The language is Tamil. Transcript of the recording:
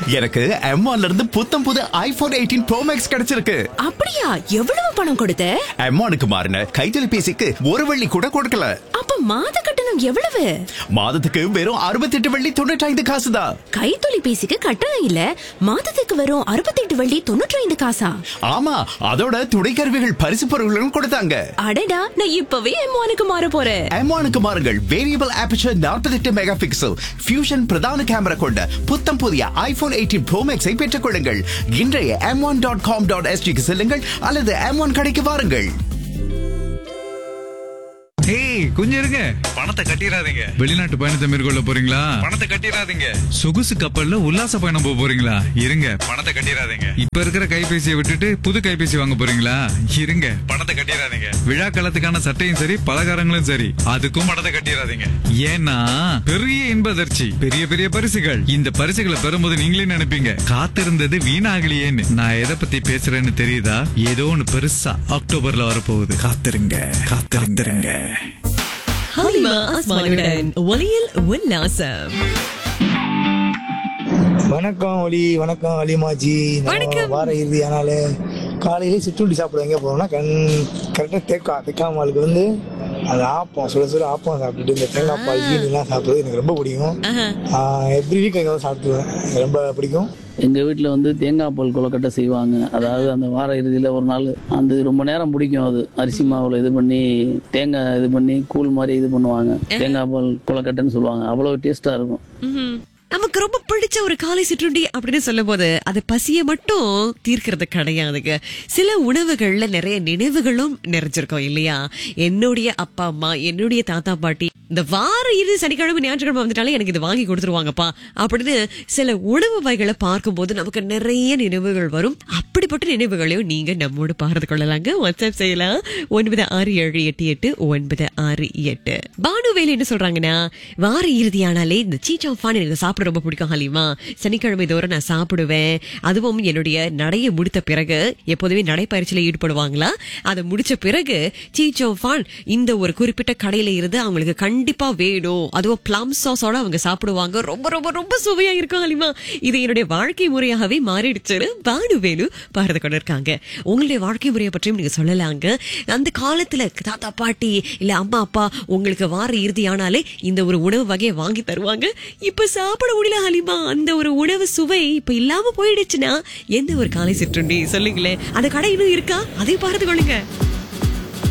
எனக்கு M1 இருந்து புத்தம் புது ஐபோன் எயிட்டீன் ப்ரோ மேக்ஸ் கிடைச்சிருக்கு அப்படியா எவ்வளவு பணம் கொடுத்த M1க்கு மாறின கைத்தொலைபேசிக்கு ஒரு வெள்ளி கூட கொடுக்கல அப்ப மாத கட்டணம் எவ்வளவு மாதத்துக்கு வெறும் அறுபத்தெட்டு வெள்ளி தொண்ணூற்றி ஐந்து காசு தான் கைத்தொலைபேசிக்கு கட்டணம் இல்ல மாதத்துக்கு வரும் அறுபத்தெட்டு வள்ளி தொண்ணூற்றி ஐந்து காசா ஆமா அதோட துணை கருவிகள் பரிசு பொருள்களும் கொடுத்தாங்க அடடா நான் இப்பவே எம்மானுக்கு மாற போறேன் M1க்கு மாறுங்கள் variable aperture 48 mega pixel fusion பிரதான கேமரா கொண்ட புத்தம் புதிய ஐபோன் எயிட்டீன் ப்ரோ மேக்ஸை பெற்றுக் கொள்ளுங்கள் இன்றைய M one dot com dot எஸ்டிக்கு செல்லுங்கள் அல்லது எம் ஒன் கடைக்கு வாருங்கள் ஏய் கொஞ்சம் இருங்க பணத்தை கட்டிடாதீங்க வெளிநாட்டு பயணத்தை மேற்கொள்ள போறீங்களா பணத்தை கட்டிடாதீங்க சொகுசு கப்பல்ல உல்லாச பயணம் போக போறீங்களா இருங்க பணத்தை கட்டிடாதீங்க இப்ப இருக்கிற கைபேசியை விட்டுட்டு புது கைபேசி வாங்க போறீங்களா இருங்க பணத்தை கட்டிடாதீங்க விழா காலத்துக்கான சட்டையும் சரி பலகாரங்களும் சரி அதுக்கும் பணத்தை கட்டிடாதீங்க ஏன்னா பெரிய இன்பதர்ச்சி பெரிய பெரிய பரிசுகள் இந்த பரிசுகளை பெறும்போது நீங்களே நினைப்பீங்க காத்திருந்தது வீணாகலையேன்னு நான் எதை பத்தி பேசுறேன்னு தெரியுதா ஏதோ ஒண்ணு பெருசா அக்டோபர்ல வரப்போகுது காத்திருங்க காத்திருங்க ஹலிமா அஸ்மானுடன் ஒலியில் உல்லாசம் வணக்கம் ஒலி வணக்கம் ஒலிமாஜி வணக்கம். வார இறுதி ஆனால காலையிலே சிற்றுண்டி சாப்பிட எங்க போனோம்னா கண் கரெக்டாக தேக்கா தேக்காமாலுக்கு வந்து அந்த ஆப்பம் சுட சுட ஆப்பம் சாப்பிட்டுட்டு இந்த தேங்காய் பால் ஜீனிலாம் சாப்பிடுறது எனக்கு ரொம்ப பிடிக்கும் எவ்ரி வீக் அங்கே சாப்பிடுவேன் எனக்கு ரொம்ப பிடிக்கும் எங்கள் வீட்டில் வந்து தேங்காய் பால் கொழுக்கட்டை செய்வாங்க அதாவது அந்த வார இறுதியில் ஒரு நாள் அந்த ரொம்ப நேரம் பிடிக்கும் அது அரிசி மாவில் இது பண்ணி தேங்காய் இது பண்ணி கூழ் மாதிரி இது பண்ணுவாங்க தேங்காய் பால் கொழுக்கட்டைன்னு சொல்லுவாங்க அவ்வளோ டேஸ்ட்டாக இருக்கும் நமக்கு ரொம்ப பிடிச்ச ஒரு காலை சிற்றுண்டி அப்படின்னு சொல்லும் போது அது பசியை மட்டும் தீர்க்கிறது கிடையாதுங்க சில உணவுகள்ல நிறைய நினைவுகளும் நிறைஞ்சிருக்கும் இல்லையா என்னுடைய அப்பா அம்மா என்னுடைய தாத்தா பாட்டி இந்த வார இறுதி சனிக்கிழமை ஞாயிற்றுக்கிழமை வந்துட்டாலே எனக்கு இது வாங்கி கொடுத்துருவாங்கப்பா அப்படின்னு சில உணவு வகைகளை பார்க்கும்போது நமக்கு நிறைய நினைவுகள் வரும் அப்படிப்பட்ட நினைவுகளையும் நீங்க நம்மோடு பகிர்ந்து கொள்ளலாங்க வாட்ஸ்அப் செய்யலாம் ஒன்பது ஆறு ஏழு எட்டு எட்டு ஒன்பது ஆறு எட்டு பானுவேலு என்ன சொல்றாங்கன்னா வார இறுதியானாலே இந்த சீச்சா ஃபான் எனக்கு சாப்பிட ரொம்ப பிடிக்கும் ஹலிமா சனிக்கிழமை தோறும் நான் சாப்பிடுவேன் அதுவும் என்னுடைய நடைய முடித்த பிறகு எப்போதுமே நடைப்பயிற்சியில ஈடுபடுவாங்களா அதை முடிச்ச பிறகு சீச்சோ ஃபான் இந்த ஒரு குறிப்பிட்ட கடையில இருந்து அவங்களுக்கு கண்டிப்பா வேணும் அதுவும் பிளம் சாஸோட அவங்க சாப்பிடுவாங்க ரொம்ப ரொம்ப ரொம்ப சுவையா இருக்கும் ஹலிமா இது என்னுடைய வாழ்க்கை முறையாகவே மாறிடுச்சுன்னு பானுவேலு பாரத கொண்டு இருக்காங்க உங்களுடைய வாழ்க்கை முறையை பற்றியும் நீங்க சொல்லலாங்க அந்த காலத்துல தாத்தா பாட்டி இல்ல அம்மா அப்பா உங்களுக்கு வார இறுதி ஆனாலே இந்த ஒரு உணவு வகையை வாங்கி தருவாங்க இப்ப சாப்பிட முடியல ஹலிமா அந்த ஒரு உணவு சுவை இப்ப இல்லாம போயிடுச்சுன்னா எந்த ஒரு காலை சிற்றுண்டி சொல்லுங்களேன் அந்த கடை இன்னும் இருக்கா அதையும் பார்த்து கொள்ளுங்க